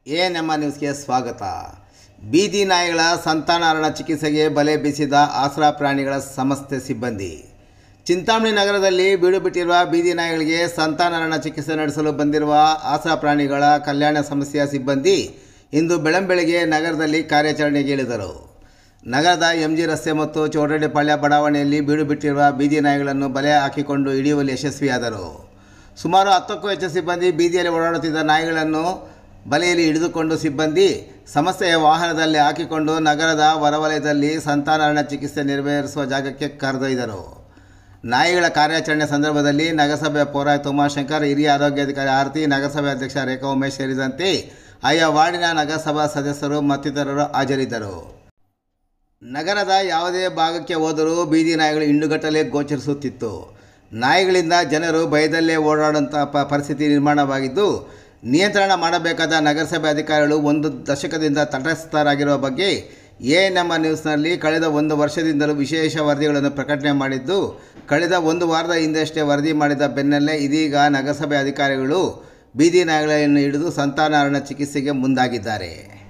A ನಮ್ಮ ನ್ಯೂಸ್ಗೆ ಸ್ವಾಗತ ಬೀದಿ ನಾಯಿಗಳ ಸಂತಾನಹರಣ ಚಿಕಿತ್ಸೆಗೆ ಬಲೆ ಬೀಸಿದ ಆಸರಾ ಪ್ರಾಣಿಗಳ ಸಂಸ್ಥೆ ಸಿಬ್ಬಂದಿ ಚಿಂತಾಮಣಿ ನಗರದಲ್ಲಿ ಬೀಡು ಬಿಟ್ಟಿರುವ ಬೀದಿ ನಾಯಿಗಳಿಗೆ ಸಂತಾನಹರಣ ಚಿಕಿತ್ಸೆ ನಡೆಸಲು ಬಂದಿರುವ ಆಸರಾ ಪ್ರಾಣಿಗಳ ಕಲ್ಯಾಣ ಸಂಸ್ಥೆಯ ಸಿಬ್ಬಂದಿ ಇಂದು ಬೆಳಂಬೆಳಗ್ಗೆ ನಗರದಲ್ಲಿ ಕಾರ್ಯಾಚರಣೆಗೆ ಇಳಿದರು ನಗರದ ಎಂಜಿ ರಸ್ತೆ ಮತ್ತು ಚೌಡರೆಡ್ಡಿಪಾಳ್ಯ ಬಡಾವಣೆಯಲ್ಲಿ ಬೀಡು ಬಿಟ್ಟಿರುವ ಬೀದಿ ನಾಯಿಗಳನ್ನು ಬಲೆ ಹಾಕಿಕೊಂಡು ಹಿಡಿಯುವಲ್ಲಿ ಯಶಸ್ವಿಯಾದರು ಸುಮಾರು ಹತ್ತಕ್ಕೂ ಹೆಚ್ಚು ಸಿಬ್ಬಂದಿ ಬೀದಿಯಲ್ಲಿ ಓಡಾಡುತ್ತಿದ್ದ ನಾಯಿಗಳನ್ನು ಬಲೆಯಲ್ಲಿ ಹಿಡಿದುಕೊಂಡು ಸಿಬ್ಬಂದಿ ಸಂಸ್ಥೆಯ ವಾಹನದಲ್ಲಿ ಹಾಕಿಕೊಂಡು ನಗರದ ಹೊರವಲಯದಲ್ಲಿ ಸಂತಾನಹರಣ ಚಿಕಿತ್ಸೆ ನೆರವೇರಿಸುವ ಜಾಗಕ್ಕೆ ಕರೆದೊಯ್ದರು ನಾಯಿಗಳ ಕಾರ್ಯಾಚರಣೆ ಸಂದರ್ಭದಲ್ಲಿ ನಗರಸಭೆಯ ಪೌರಾಯುಕ್ತ ಉಮಾಶಂಕರ್ ಹಿರಿಯ ಆರೋಗ್ಯಾಧಿಕಾರಿ ಆರತಿ ನಗರಸಭೆ ಅಧ್ಯಕ್ಷ ರೇಖಾ ಉಮೇಶ್ ಸೇರಿದಂತೆ ಆಯಾ ವಾರ್ಡಿನ ನಗರಸಭಾ ಸದಸ್ಯರು ಮತ್ತಿತರರು ಹಾಜರಿದ್ದರು ನಗರದ ಯಾವುದೇ ಭಾಗಕ್ಕೆ ಹೋದರೂ ಬೀದಿ ನಾಯಿಗಳು ಹಿಂಡುಗಟ್ಟಲೆ ಗೋಚರಿಸುತ್ತಿತ್ತು ನಾಯಿಗಳಿಂದ ಜನರು ಭಯದಲ್ಲೇ ಓಡಾಡುವಂಥ ಪ ಪರಿಸ್ಥಿತಿ ನಿರ್ಮಾಣವಾಗಿದ್ದು ನಿಯಂತ್ರಣ ಮಾಡಬೇಕಾದ ನಗರಸಭೆ ಅಧಿಕಾರಿಗಳು ಒಂದು ದಶಕದಿಂದ ತಟಸ್ಥರಾಗಿರುವ ಬಗ್ಗೆ ಎ ನಮ್ಮ ನ್ಯೂಸ್ನಲ್ಲಿ ಕಳೆದ ಒಂದು ವರ್ಷದಿಂದಲೂ ವಿಶೇಷ ವರದಿಗಳನ್ನು ಪ್ರಕಟಣೆ ಮಾಡಿದ್ದು ಕಳೆದ ಒಂದು ವಾರದ ಹಿಂದಷ್ಟೇ ವರದಿ ಮಾಡಿದ ಬೆನ್ನಲ್ಲೇ ಇದೀಗ ನಗರಸಭೆ ಅಧಿಕಾರಿಗಳು ಬೀದಿ ನಾಯಿಗಳನ್ನು ಹಿಡಿದು ಸಂತಾನಹರಣ ಚಿಕಿತ್ಸೆಗೆ ಮುಂದಾಗಿದ್ದಾರೆ